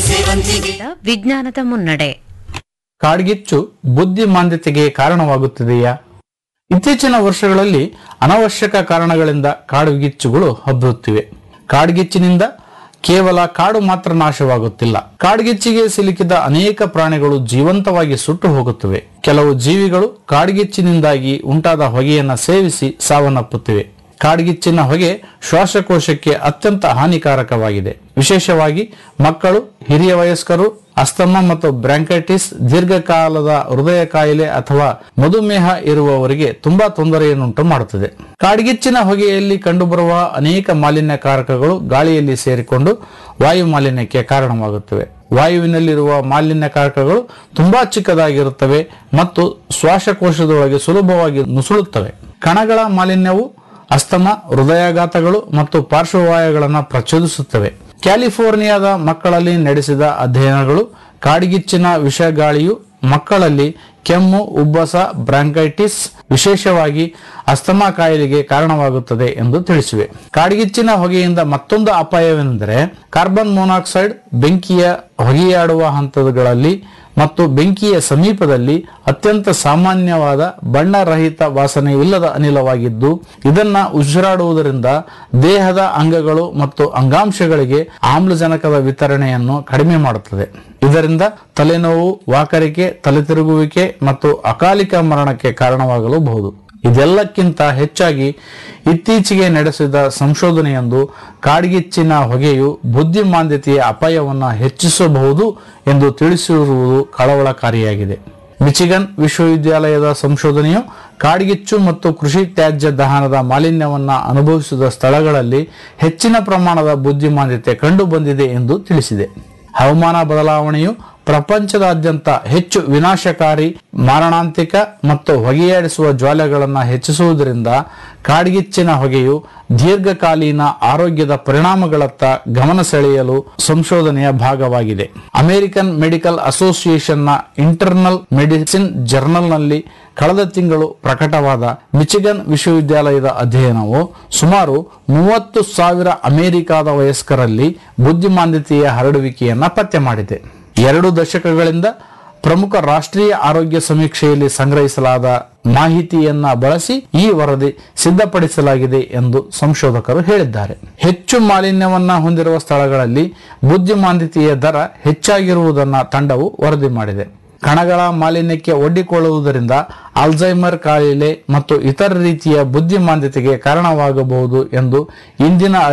ಸೇವಂತಿಗೆ ವಿಜ್ಞಾನದ ಮುನ್ನಡೆ ಕಾಡ್ಗಿಚ್ಚು ಬುದ್ಧಿಮಾಂದ್ಯತೆಗೆ ಕಾರಣವಾಗುತ್ತದೆಯಾ ಇತ್ತೀಚಿನ ವರ್ಷಗಳಲ್ಲಿ ಅನವಶ್ಯಕ ಕಾರಣಗಳಿಂದ ಕಾಡುಗಿಚ್ಚುಗಳು ಹಬ್ಬುತ್ತಿವೆ ಕಾಡ್ಗಿಚ್ಚಿನಿಂದ ಕೇವಲ ಕಾಡು ಮಾತ್ರ ನಾಶವಾಗುತ್ತಿಲ್ಲ ಕಾಡ್ಗಿಚ್ಚಿಗೆ ಸಿಲುಕಿದ ಅನೇಕ ಪ್ರಾಣಿಗಳು ಜೀವಂತವಾಗಿ ಸುಟ್ಟು ಹೋಗುತ್ತವೆ ಕೆಲವು ಜೀವಿಗಳು ಕಾಡ್ಗಿಚ್ಚಿನಿಂದಾಗಿ ಉಂಟಾದ ಹೊಗೆಯನ್ನ ಸೇವಿಸಿ ಸಾವನ್ನಪ್ಪುತ್ತಿವೆ ಕಾಡ್ಗಿಚ್ಚಿನ ಹೊಗೆ ಶ್ವಾಸಕೋಶಕ್ಕೆ ಅತ್ಯಂತ ಹಾನಿಕಾರಕವಾಗಿದೆ ವಿಶೇಷವಾಗಿ ಮಕ್ಕಳು ಹಿರಿಯ ವಯಸ್ಕರು ಅಸ್ತಮ ಮತ್ತು ಬ್ರಾಂಕೈಟಿಸ್ ದೀರ್ಘಕಾಲದ ಹೃದಯ ಕಾಯಿಲೆ ಅಥವಾ ಮಧುಮೇಹ ಇರುವವರಿಗೆ ತುಂಬಾ ತೊಂದರೆಯನ್ನುಂಟು ಮಾಡುತ್ತದೆ ಕಾಡ್ಗಿಚ್ಚಿನ ಹೊಗೆಯಲ್ಲಿ ಕಂಡುಬರುವ ಅನೇಕ ಮಾಲಿನ್ಯಕಾರಕಗಳು ಗಾಳಿಯಲ್ಲಿ ಸೇರಿಕೊಂಡು ವಾಯು ಮಾಲಿನ್ಯಕ್ಕೆ ಕಾರಣವಾಗುತ್ತವೆ ವಾಯುವಿನಲ್ಲಿರುವ ಮಾಲಿನ್ಯಕಾರಕಗಳು ತುಂಬಾ ಚಿಕ್ಕದಾಗಿರುತ್ತವೆ ಮತ್ತು ಶ್ವಾಸಕೋಶದೊಳಗೆ ಸುಲಭವಾಗಿ ನುಸುಳುತ್ತವೆ ಕಣಗಳ ಮಾಲಿನ್ಯವು ಅಸ್ತಮ ಹೃದಯಾಘಾತಗಳು ಮತ್ತು ಪಾರ್ಶ್ವವಾಯುಗಳನ್ನು ಪ್ರಚೋದಿಸುತ್ತವೆ ಕ್ಯಾಲಿಫೋರ್ನಿಯಾದ ಮಕ್ಕಳಲ್ಲಿ ನಡೆಸಿದ ಅಧ್ಯಯನಗಳು ಕಾಡ್ಗಿಚ್ಚಿನ ವಿಷಗಾಳಿಯು ಮಕ್ಕಳಲ್ಲಿ ಕೆಮ್ಮು ಉಬ್ಬಸ ಬ್ರಾಂಕೈಟಿಸ್ ವಿಶೇಷವಾಗಿ ಅಸ್ತಮಾ ಕಾಯಿಲೆಗೆ ಕಾರಣವಾಗುತ್ತದೆ ಎಂದು ತಿಳಿಸಿವೆ ಕಾಡ್ಗಿಚ್ಚಿನ ಹೊಗೆಯಿಂದ ಮತ್ತೊಂದು ಅಪಾಯವೆಂದರೆ ಕಾರ್ಬನ್ ಮೊನಾಕ್ಸೈಡ್ ಬೆಂಕಿಯ ಹೊಗೆಯಾಡುವ ಹಂತಗಳಲ್ಲಿ ಮತ್ತು ಬೆಂಕಿಯ ಸಮೀಪದಲ್ಲಿ ಅತ್ಯಂತ ಸಾಮಾನ್ಯವಾದ ಬಣ್ಣರಹಿತ ವಾಸನೆಯಿಲ್ಲದ ಅನಿಲವಾಗಿದ್ದು ಇದನ್ನ ಉಸಿರಾಡುವುದರಿಂದ ದೇಹದ ಅಂಗಗಳು ಮತ್ತು ಅಂಗಾಂಶಗಳಿಗೆ ಆಮ್ಲಜನಕದ ವಿತರಣೆಯನ್ನು ಕಡಿಮೆ ಮಾಡುತ್ತದೆ ಇದರಿಂದ ತಲೆನೋವು ವಾಕರಿಕೆ ತಲೆತಿರುಗುವಿಕೆ ಮತ್ತು ಅಕಾಲಿಕ ಮರಣಕ್ಕೆ ಕಾರಣವಾಗಲೂಬಹುದು ಇದೆಲ್ಲಕ್ಕಿಂತ ಹೆಚ್ಚಾಗಿ ಇತ್ತೀಚೆಗೆ ನಡೆಸಿದ ಸಂಶೋಧನೆಯೊಂದು ಕಾಡ್ಗಿಚ್ಚಿನ ಹೊಗೆಯು ಬುದ್ಧಿಮಾಂದ್ಯತೆಯ ಅಪಾಯವನ್ನು ಹೆಚ್ಚಿಸಬಹುದು ಎಂದು ತಿಳಿಸಿರುವುದು ಕಳವಳಕಾರಿಯಾಗಿದೆ ಮಿಚಿಗನ್ ವಿಶ್ವವಿದ್ಯಾಲಯದ ಸಂಶೋಧನೆಯು ಕಾಡ್ಗಿಚ್ಚು ಮತ್ತು ಕೃಷಿ ತ್ಯಾಜ್ಯ ದಹನದ ಮಾಲಿನ್ಯವನ್ನ ಅನುಭವಿಸಿದ ಸ್ಥಳಗಳಲ್ಲಿ ಹೆಚ್ಚಿನ ಪ್ರಮಾಣದ ಬುದ್ಧಿಮಾಂದ್ಯತೆ ಕಂಡು ಬಂದಿದೆ ಎಂದು ತಿಳಿಸಿದೆ ಹವಾಮಾನ ಬದಲಾವಣೆಯು ಪ್ರಪಂಚದಾದ್ಯಂತ ಹೆಚ್ಚು ವಿನಾಶಕಾರಿ ಮಾರಣಾಂತಿಕ ಮತ್ತು ಹೊಗೆಯಾಡಿಸುವ ಜ್ವಾಲೆಗಳನ್ನು ಹೆಚ್ಚಿಸುವುದರಿಂದ ಕಾಡ್ಗಿಚ್ಚಿನ ಹೊಗೆಯು ದೀರ್ಘಕಾಲೀನ ಆರೋಗ್ಯದ ಪರಿಣಾಮಗಳತ್ತ ಗಮನ ಸೆಳೆಯಲು ಸಂಶೋಧನೆಯ ಭಾಗವಾಗಿದೆ ಅಮೆರಿಕನ್ ಮೆಡಿಕಲ್ ಅಸೋಸಿಯೇಷನ್ನ ಇಂಟರ್ನಲ್ ಮೆಡಿಸಿನ್ ಜರ್ನಲ್ನಲ್ಲಿ ಕಳೆದ ತಿಂಗಳು ಪ್ರಕಟವಾದ ಮಿಚಿಗನ್ ವಿಶ್ವವಿದ್ಯಾಲಯದ ಅಧ್ಯಯನವು ಸುಮಾರು ಮೂವತ್ತು ಸಾವಿರ ಅಮೆರಿಕಾದ ವಯಸ್ಕರಲ್ಲಿ ಬುದ್ಧಿಮಾಂದ್ಯತೆಯ ಹರಡುವಿಕೆಯನ್ನ ಪತ್ತೆ ಮಾಡಿದೆ ಎರಡು ದಶಕಗಳಿಂದ ಪ್ರಮುಖ ರಾಷ್ಟ್ರೀಯ ಆರೋಗ್ಯ ಸಮೀಕ್ಷೆಯಲ್ಲಿ ಸಂಗ್ರಹಿಸಲಾದ ಮಾಹಿತಿಯನ್ನ ಬಳಸಿ ಈ ವರದಿ ಸಿದ್ಧಪಡಿಸಲಾಗಿದೆ ಎಂದು ಸಂಶೋಧಕರು ಹೇಳಿದ್ದಾರೆ ಹೆಚ್ಚು ಮಾಲಿನ್ಯವನ್ನ ಹೊಂದಿರುವ ಸ್ಥಳಗಳಲ್ಲಿ ಬುದ್ಧಿಮಾಂದ್ಯತೆಯ ದರ ಹೆಚ್ಚಾಗಿರುವುದನ್ನ ತಂಡವು ವರದಿ ಮಾಡಿದೆ ಕಣಗಳ ಮಾಲಿನ್ಯಕ್ಕೆ ಒಡ್ಡಿಕೊಳ್ಳುವುದರಿಂದ ಆಲ್ಝೈಮರ್ ಕಾಯಿಲೆ ಮತ್ತು ಇತರ ರೀತಿಯ ಬುದ್ಧಿಮಾಂದ್ಯತೆಗೆ ಕಾರಣವಾಗಬಹುದು ಎಂದು ಇಂದಿನ